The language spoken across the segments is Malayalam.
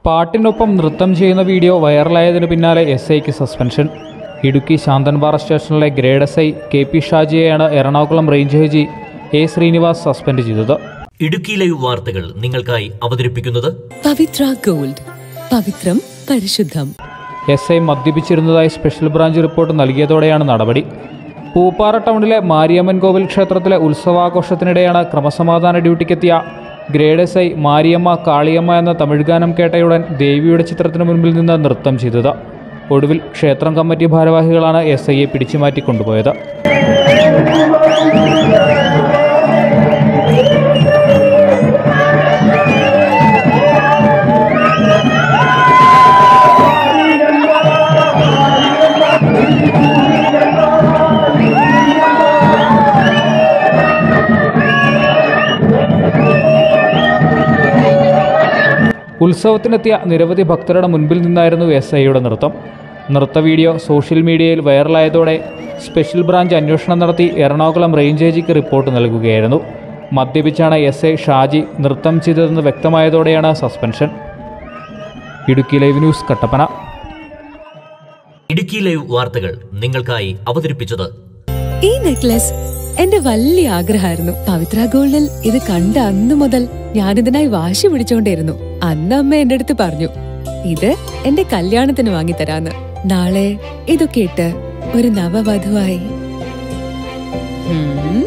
പാട്ടിനൊപ്പം നൃത്തം ചെയ്യുന്ന വീഡിയോ വൈറലായതിനു പിന്നാലെ എസ് ഐക്ക് സസ്പെൻഷൻ ഇടുക്കി ശാന്തൻപാറ സ്റ്റേഷനിലെ grade S I K P ഷാജിയെയാണ് Ernakulam range I G A Srinivas suspend ചെയ്തത് ഇടുക്കി ലൈവ് വാർത്തകൾ നിങ്ങൾക്കായി അവതരിപ്പിക്കുന്നത് പവിത്ര ഗോൾഡ് പവിത്രം പരിശുദ്ധം എസ് ഐ മദ്യപിച്ചിരുന്നതായി സ്പെഷ്യൽ ബ്രാഞ്ച് റിപ്പോർട്ട് നൽകിയതോടെയാണ് നടപടി പൂപ്പാറ ടൗണിലെ മാരിയമ്മൻ കോവിൽ ക്ഷേത്രത്തിലെ ഉത്സവാഘോഷത്തിനിടെയാണ് ക്രമസമാധാന ഡ്യൂട്ടിക്കെത്തിയ grade S I Mariamma Kaliyamma എന്ന തമിഴ് ഗാനം കേട്ടയുടൻ ദേവിയുടെ ചിത്രത്തിന് മുൻപിൽ നിന്ന് നൃത്തം ചെയ്തത് ഒടുവിൽ ക്ഷേത്രം കമ്മിറ്റി ഭാരവാഹികളാണ് എസ് ഐയെ പിടിച്ചുമാറ്റി കൊണ്ടുപോയത് ഉത്സവത്തിനെത്തിയ നിരവധി ഭക്തരുടെ മുൻപിൽ നിന്നായിരുന്നു എസ് ഐയുടെ നൃത്തം നൃത്ത വീഡിയോ സോഷ്യൽ മീഡിയയിൽ വൈറലായതോടെ സ്പെഷ്യൽ ബ്രാഞ്ച് അന്വേഷണം നടത്തി എറണാകുളം റേഞ്ച് ഏജിക്ക് റിപ്പോർട്ട് നൽകുകയായിരുന്നു മദ്യപിച്ചാണ് എസ് ഐ ഷാജി നൃത്തം ചെയ്തതെന്ന് വ്യക്തമായതോടെയാണ് suspension Idukki live news Kattappana Idukki live വാർത്തകൾ നിങ്ങൾക്കായി അവതരിപ്പിച്ചത് ഈ നെക്ലസ് എന്റെ വലിയ ആഗ്രഹമായിരുന്നു പവിത്ര ഗോൾഡിൽ ഇത് കണ്ട അന്നു മുതൽ ഞാനിതിനായി വാശി പിടിച്ചോണ്ടിരുന്നു അന്ന് അമ്മ എന്റെ അടുത്ത് പറഞ്ഞു ഇത് എന്റെ കല്യാണത്തിന് വാങ്ങിത്തരാന്ന് നാളെ ഇതൊക്കെ ഇട്ട് ഒരു നവവധുവായി ഉം.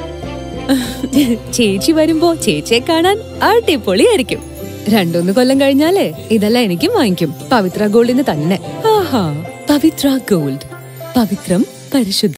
ചേച്ചി വരുമ്പോ ചേച്ചിയെ കാണാൻ അടിപൊളിയായിരിക്കും രണ്ടൊന്ന് കൊല്ലം കഴിഞ്ഞാലേ ഇതെല്ലാം എനിക്കും വാങ്ങിക്കും പവിത്ര ഗോൾഡിന് തന്നെ ആഹാ പവിത്ര ഗോൾഡ് പവിത്രം പരിശുദ്ധം